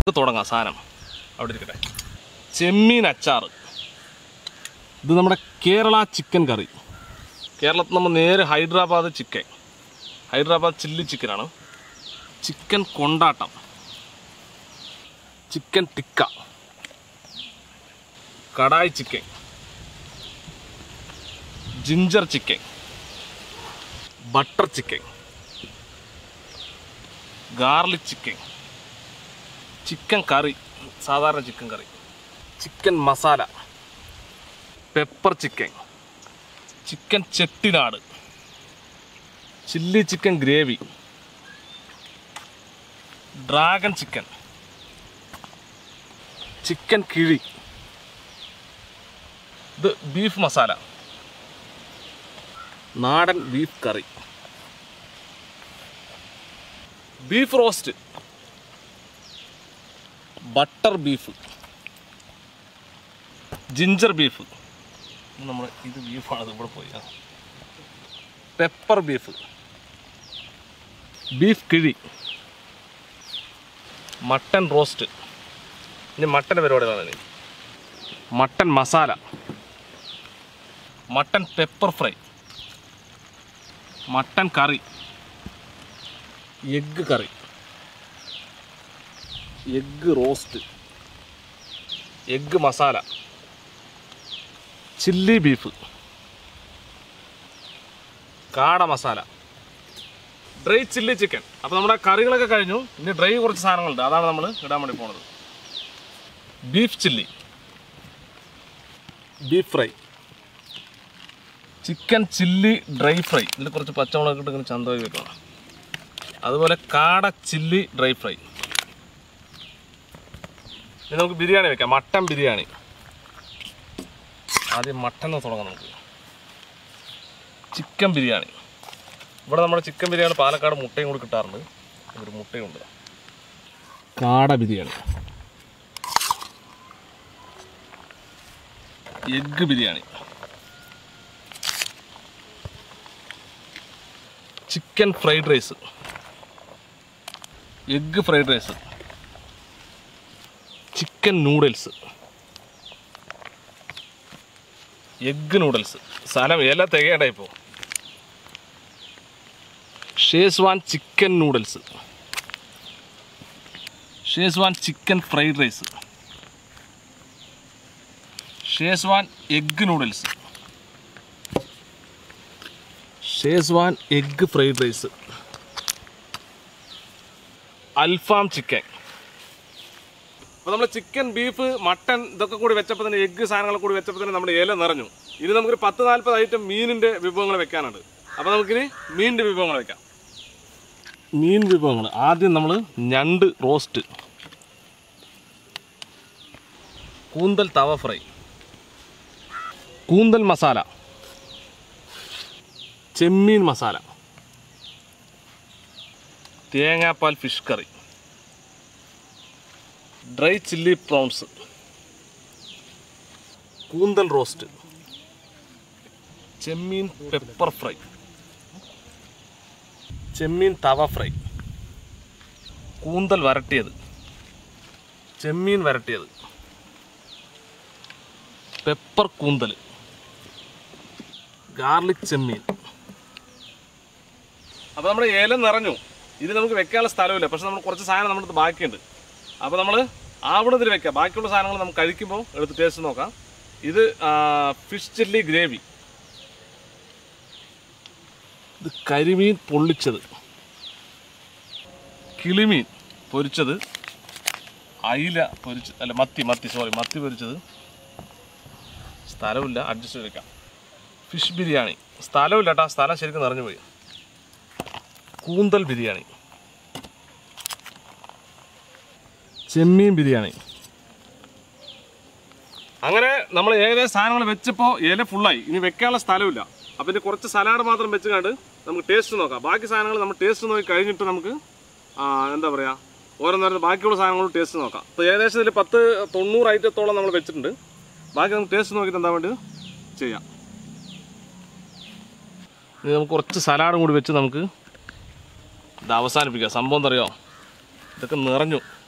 ഇത് തുടങ്ങാം സാധനം അവിടെ ഇരിക്കട്ടെ ചെമ്മീൻ അച്ചാറ് ഇത് നമ്മുടെ കേരള ചിക്കൻ കറി കേരളത്തിൽ നമ്മൾ നേരെ ഹൈദരാബാദ് ചിക്കൻ ഹൈദരാബാദ് ചില്ലി ചിക്കനാണ് ചിക്കൻ കൊണ്ടാട്ടം chicken tikka kadai chicken ginger chicken butter chicken garlic chicken chicken curry സാധാരണ chicken curry chicken masala pepper chicken chicken Chettinad chilli chicken gravy dragon chicken chicken കിഴി ഇത് ബീഫ് മസാല നാടൻ beef curry beef roast butter beef ginger beef നമ്മൾ ഇത് ബീഫാണ് ഇത് ഇവിടെ പോയി ആ. പെപ്പർ ബീഫ് ബീഫ് കിഴി മട്ടൻ റോസ്റ്റ് ഇനി മട്ടൻ്റെ പരിപാടികളാണ് ഇനി mutton masala mutton pepper fry mutton curry egg curry egg roast egg masala chilli beef കാട മസാല ഡ്രൈ ചില്ലി ചിക്കൻ അപ്പോൾ നമ്മുടെ കറികളൊക്കെ കഴിഞ്ഞു ഇനി ഡ്രൈ കുറച്ച് സാധനങ്ങളുണ്ട് അതാണ് നമ്മൾ ഇടാൻ വേണ്ടി പോണത് beef chilli beef fry chicken chilli dry fry ഇതിൽ കുറച്ച് പച്ചമുളക് ഇട്ട് ഇങ്ങനെ ചന്തമായി വെക്കണം അതുപോലെ കാട ചില്ലി ഡ്രൈ ഫ്രൈ ഇനി നമുക്ക് ബിരിയാണി വെക്കാം മട്ടൻ ബിരിയാണി ആദ്യം മട്ടൻ തുടങ്ങാം നമുക്ക് ചിക്കൻ ബിരിയാണി ഇവിടെ നമ്മുടെ ചിക്കൻ ബിരിയാണി പാലക്കാട് മുട്ടയും കൂടി കിട്ടാറുണ്ട് ഒരു മുട്ടയുണ്ട് കാട biryani egg biryani chicken fried rice egg fried rice chicken noodles egg noodles സാധനം എല്ലാം തികയണ്ട ഇപ്പോൾ schezwan chicken noodles schezwan chicken fried rice schezwan egg noodles schezwan egg fried rice അൽഫാം ചിക്കൻ അപ്പോൾ നമ്മൾ ചിക്കൻ ബീഫ് മട്ടൺ ഇതൊക്കെ കൂടി വെച്ചപ്പോൾ തന്നെ എഗ്ഗ് സാധനങ്ങൾ കൂടി വെച്ചപ്പോൾ തന്നെ നമ്മുടെ ഇല നിറഞ്ഞു ഇനി നമുക്കൊരു പത്ത് നാൽപ്പത് ഐറ്റം മീനിൻ്റെ വിഭവങ്ങൾ വെക്കാനുണ്ട് അപ്പോൾ നമുക്കിനി മീനിൻ്റെ വിഭവങ്ങൾ വെക്കാം മീൻ വിഭവങ്ങൾ ആദ്യം നമ്മൾ ഞണ്ട് റോസ്റ്റ് കൂന്തൽ തവ ഫ്രൈ കൂന്തൽ മസാല ചെമ്മീൻ മസാല തേങ്ങാപ്പാൽ fish curry dry chilli prawns കൂന്തൽ റോസ്റ്റ് ചെമ്മീൻ പെപ്പർ ഫ്രൈ ചെമ്മീൻ തവ ഫ്രൈ കൂന്തൽ വരട്ടിയത് ചെമ്മീൻ വരട്ടിയത് പെപ്പർ കൂന്തൽ ഗാർലിക് ചെമ്മീൻ അപ്പോൾ നമ്മുടെ ഏലം നിറഞ്ഞു ഇത് നമുക്ക് വെക്കാനുള്ള സ്ഥലമില്ല പക്ഷെ നമ്മൾ കുറച്ച് സാധനം നമ്മുടെ അടുത്ത് ബാക്കിയുണ്ട് അപ്പോൾ നമ്മൾ അവിടെ ഇതിൽ വെക്കാം ബാക്കിയുള്ള സാധനങ്ങൾ നമുക്ക് കഴിക്കുമ്പോൾ എടുത്ത് ടേസ്റ്റ് നോക്കാം ഇത് ഫിഷ് ചില്ലി ഗ്രേവി ഇത് കരിമീൻ പൊള്ളിച്ചത് കിളിമീൻ പൊരിച്ചത് അയില പൊരിച്ച് അല്ല മത്തി മത്തി സോറി മത്തി പൊരിച്ചത് സ്ഥലമില്ല അഡ്ജസ്റ്റ് ചെയ്ത് വെക്കാം ഫിഷ് ബിരിയാണി സ്ഥലമില്ല കേട്ടോ സ്ഥലം ശരിക്കും നിറഞ്ഞു പോയി കൂന്തൽ ബിരിയാണി ചെമ്മീൻ ബിരിയാണി അങ്ങനെ നമ്മൾ ഏകദേശം സാധനങ്ങൾ വെച്ചപ്പോൾ ഇല ഫുള്ളായി ഇനി വെക്കാനുള്ള സ്ഥലമില്ല അപ്പം ഇനി കുറച്ച് സലാഡ് മാത്രം വെച്ച് കണ്ട് നമുക്ക് ടേസ്റ്റ് നോക്കാം ബാക്കി സാധനങ്ങൾ നമ്മൾ ടേസ്റ്റ് നോക്കി കഴിഞ്ഞിട്ട് നമുക്ക് ആ, എന്താ പറയുക ഓരോന്നോരോന്ന് ബാക്കിയുള്ള സാധനങ്ങളും ടേസ്റ്റ് നോക്കാം അപ്പോൾ ഏകദേശം ഇതിൽ പത്ത് തൊണ്ണൂറ് ഐറ്റത്തോളം നമ്മൾ വെച്ചിട്ടുണ്ട് ബാക്കി നമുക്ക് ടേസ്റ്റ് നോക്കിയിട്ട് എന്താ വേണ്ടി ചെയ്യാം ഇനി നമുക്ക് കുറച്ച് സലാഡും കൂടി വെച്ച് നമുക്ക് ഇത് അവസാനിപ്പിക്കാം സംഭവം എന്താ അറിയോ ഇതൊക്കെ നിറഞ്ഞു